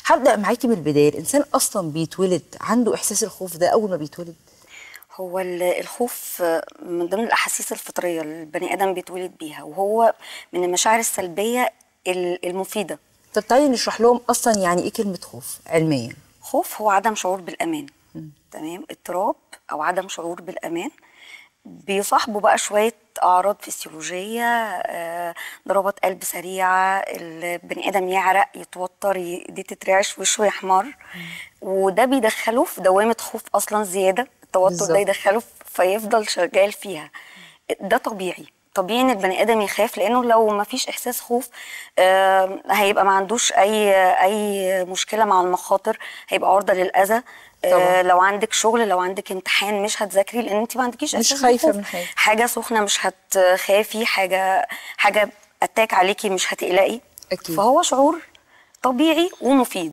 هبدا معاكي من البدايه الانسان اصلا بيتولد عنده احساس الخوف ده اول ما بيتولد هو ال- الخوف من ضمن الاحاسيس الفطريه اللي البني ادم بيتولد بيها وهو من المشاعر السلبيه ال- المفيده طب تعالي نشرح لهم اصلا يعني ايه كلمه خوف علميا خوف هو عدم شعور بالامان تمام اضطراب او عدم شعور بالامان بيصاحبه بقى شويه اعراض فسيولوجيه آه، ضربات قلب سريعه البني ادم يعرق يتوتر ي- ايديه تترعش وشه يحمر وده بيدخله في دوامه خوف اصلا زياده التوتر بالظبط. ده يدخله في- فيفضل شغال فيها ده طبيعي طبيعي ان البني ادم يخاف لانه لو ما فيش احساس خوف آه هيبقى ما عندوش اي اي مشكله مع المخاطر هيبقى عرضه للاذى طبعاً. آه لو عندك شغل لو عندك امتحان مش هتذاكري لان انت ما عندكيش مش إحساس خايفة بالخوف. من حاجة. حاجه سخنه مش هتخافي حاجه حاجه اتاك عليكي مش هتقلقي أكيد. فهو شعور طبيعي ومفيد